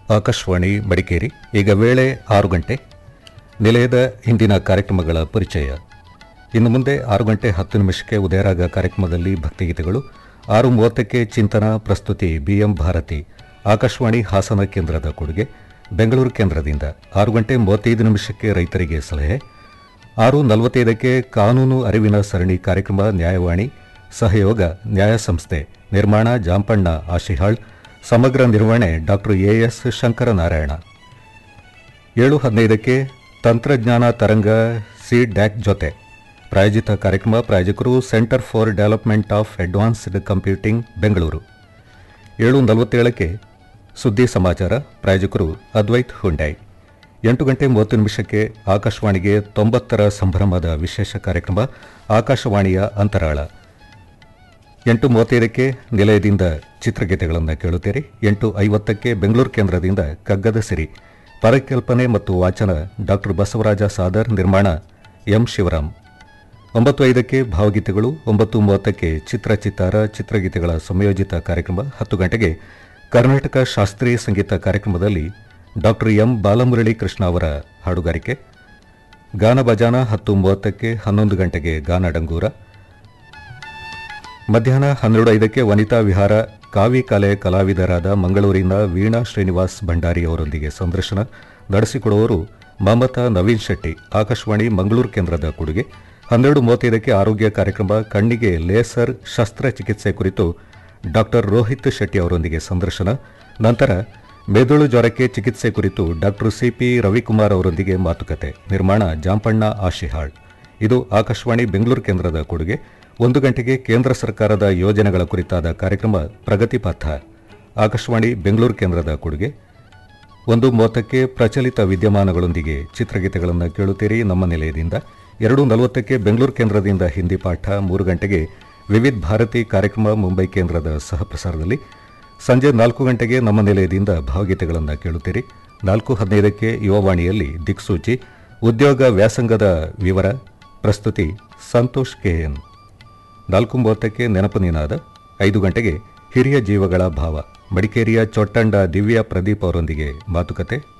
ಆಕಾಶವಾಣಿ ಮಡಿಕೇರಿ ಈಗ ವೇಳೆ ಆರು ಗಂಟೆ ನಿಲಯದ ಇಂದಿನ ಕಾರ್ಯಕ್ರಮಗಳ ಪರಿಚಯ ಇನ್ನು ಮುಂದೆ ಆರು ಗಂಟೆ ಹತ್ತು ನಿಮಿಷಕ್ಕೆ ಉದಯರಾಗ ಕಾರ್ಯಕ್ರಮದಲ್ಲಿ ಭಕ್ತಿಗೀತೆಗಳು ಆರು ಮೂವತ್ತಕ್ಕೆ ಚಿಂತನ ಪ್ರಸ್ತುತಿ ಬಿಎಂ ಭಾರತಿ ಆಕಾಶವಾಣಿ ಹಾಸನ ಕೇಂದ್ರದ ಕೊಡುಗೆ ಬೆಂಗಳೂರು ಕೇಂದ್ರದಿಂದ ಆರು ಗಂಟೆ ಮೂವತ್ತೈದು ನಿಮಿಷಕ್ಕೆ ರೈತರಿಗೆ ಸಲಹೆ ಆರು ನಲವತ್ತೈದಕ್ಕೆ ಕಾನೂನು ಅರಿವಿನ ಸರಣಿ ಕಾರ್ಯಕ್ರಮ ನ್ಯಾಯವಾಣಿ ಸಹಯೋಗ ನ್ಯಾಯ ಸಂಸ್ಥೆ ನಿರ್ಮಾಣ ಜಾಂಪಣ್ಣ ಆಶಿಹಾಳ್ ಸಮಗ್ರ ನಿರ್ವಹಣೆ ಡಾಕ್ಟರ್ ಎಎಸ್ ಶಂಕರನಾರಾಯಣ ಏಳು ಹದಿನೈದಕ್ಕೆ ತಂತ್ರಜ್ಞಾನ ತರಂಗ ಸಿ ಡ್ಯಾಕ್ ಜೊತೆ ಪ್ರಾಯೋಜಿತ ಕಾರ್ಯಕ್ರಮ ಪ್ರಾಯೋಜಕರು centre for development of advanced computing Bengaluru ಏಳು ನಲವತ್ತೇಳಕ್ಕೆ ಸುದ್ದಿ ಸಮಾಚಾರ ಪ್ರಾಯೋಜಕರು ಅದ್ವೈತ್ ಹುಂಡೈ ಎಂಟು ಗಂಟೆ ಮೂವತ್ತು ನಿಮಿಷಕ್ಕೆ ಆಕಾಶವಾಣಿಗೆ ತೊಂಬತ್ತರ ಸಂಭ್ರಮದ ವಿಶೇಷ ಕಾರ್ಯಕ್ರಮ ಆಕಾಶವಾಣಿಯ ಅಂತರಾಳ ಎಂಟು ಮೂವತ್ತೈದಕ್ಕೆ ನಿಲಯದಿಂದ ಚಿತ್ರಗೀತೆಗಳನ್ನು ಕೇಳುತ್ತೀರಿ ಎಂಟು ಐವತ್ತಕ್ಕೆ ಬೆಂಗಳೂರು ಕೇಂದ್ರದಿಂದ ಕಗ್ಗದ ಸಿರಿ ಪರಿಕಲ್ಪನೆ ಮತ್ತು ವಾಚನ ಡಾಕ್ಟರ್ ಬಸವರಾಜ ಸಾದರ್ ನಿರ್ಮಾಣ ಎಂ ಶಿವರಾಮ್ ಒಂಬತ್ತು ಐದಕ್ಕೆ ಭಾವಗೀತೆಗಳು ಒಂಬತ್ತು ಮೂವತ್ತಕ್ಕೆ ಚಿತ್ರ ಚಿತ್ತಾರ ಚಿತ್ರಗೀತೆಗಳ ಸಂಯೋಜಿತ ಕಾರ್ಯಕ್ರಮ ಹತ್ತು ಗಂಟೆಗೆ ಕರ್ನಾಟಕ ಶಾಸ್ತ್ರೀಯ ಸಂಗೀತ ಕಾರ್ಯಕ್ರಮದಲ್ಲಿ ಡಾಕ್ಟರ್ ಎಂ ಬಾಲಮುರಳಿ ಕೃಷ್ಣ ಅವರ ಹಾಡುಗಾರಿಕೆ ಗಾನ ಬಜಾನ ಹತ್ತು ಮೂವತ್ತಕ್ಕೆ ಹನ್ನೊಂದು ಗಂಟೆಗೆ ಗಾನ ಡಂಗೂರ ಮಧ್ಯಾಹ್ನ ಹನ್ನೆರಡು ಐದಕ್ಕೆ ವನಿತಾ ವಿಹಾರ ಕಾವಿ ಕಲೆ ಕಲಾವಿದರಾದ ಮಂಗಳೂರಿನ ವೀಣಾ ಶ್ರೀನಿವಾಸ್ ಭಂಡಾರಿ ಅವರೊಂದಿಗೆ ಸಂದರ್ಶನ ನಡೆಸಿಕೊಡುವವರು ಮಮತಾ ನವೀನ್ ಶೆಟ್ಟಿ ಆಕಾಶವಾಣಿ ಮಂಗಳೂರು ಕೇಂದ್ರದ ಕೊಡುಗೆ ಹನ್ನೆರಡು ಮೂವತ್ತೈದಕ್ಕೆ ಆರೋಗ್ಯ ಕಾರ್ಯಕ್ರಮ ಕಣ್ಣಿಗೆ ಲೇಸರ್ ಶಸ್ತ್ರಚಿಕಿತ್ಸೆ ಕುರಿತು ಡಾಕ್ಟರ್ ರೋಹಿತ್ ಶೆಟ್ಟಿ ಅವರೊಂದಿಗೆ ಸಂದರ್ಶನ ನಂತರ ಮೆದುಳು ಜ್ವರಕ್ಕೆ ಚಿಕಿತ್ಸೆ ಕುರಿತು ಡಾಕ್ಟರ್ ಸಿಪಿ ರವಿಕುಮಾರ್ ಅವರೊಂದಿಗೆ ಮಾತುಕತೆ ನಿರ್ಮಾಣ ಜಾಂಪಣ್ಣ ಆಶಿಹಾಳ್ ಇದು ಆಕಾಶವಾಣಿ ಬೆಂಗಳೂರು ಕೇಂದ್ರದ ಕೊಡುಗೆ ಒಂದು ಗಂಟೆಗೆ ಕೇಂದ್ರ ಸರ್ಕಾರದ ಯೋಜನೆಗಳ ಕುರಿತಾದ ಕಾರ್ಯಕ್ರಮ ಪ್ರಗತಿ ಪಥ ಆಕಾಶವಾಣಿ ಬೆಂಗಳೂರು ಕೇಂದ್ರದ ಕೊಡುಗೆ ಒಂದು ಮೂವತ್ತಕ್ಕೆ ಪ್ರಚಲಿತ ವಿದ್ಯಮಾನಗಳೊಂದಿಗೆ ಚಿತ್ರಗೀತೆಗಳನ್ನು ಕೇಳುತ್ತೀರಿ ನಮ್ಮ ನಿಲಯದಿಂದ ಎರಡು ನಲವತ್ತಕ್ಕೆ ಬೆಂಗಳೂರು ಕೇಂದ್ರದಿಂದ ಹಿಂದಿ ಪಾಠ ಮೂರು ಗಂಟೆಗೆ ವಿವಿಧ ಭಾರತಿ ಕಾರ್ಯಕ್ರಮ ಮುಂಬೈ ಕೇಂದ್ರದ ಸಹಪ್ರಸಾರದಲ್ಲಿ ಸಂಜೆ ನಾಲ್ಕು ಗಂಟೆಗೆ ನಮ್ಮ ನಿಲಯದಿಂದ ಭಾವಗೀತೆಗಳನ್ನು ಕೇಳುತ್ತೀರಿ ನಾಲ್ಕು ಹದಿನೈದಕ್ಕೆ ಯುವವಾಣಿಯಲ್ಲಿ ದಿಕ್ಸೂಚಿ ಉದ್ಯೋಗ ವ್ಯಾಸಂಗದ ವಿವರ ಪ್ರಸ್ತುತಿ ಸಂತೋಷ್ ಕೆಎನ್ ನಾಲ್ಕು ಮೂವತ್ತಕ್ಕೆ ನೆನಪು ನೀನಾದ ಐದು ಗಂಟೆಗೆ ಹಿರಿಯ ಜೀವಗಳ ಭಾವ ಮಡಿಕೇರಿಯ ಚೊಟ್ಟಂಡ ದಿವ್ಯಾ ಪ್ರದೀಪ್ ಅವರೊಂದಿಗೆ ಮಾತುಕತೆ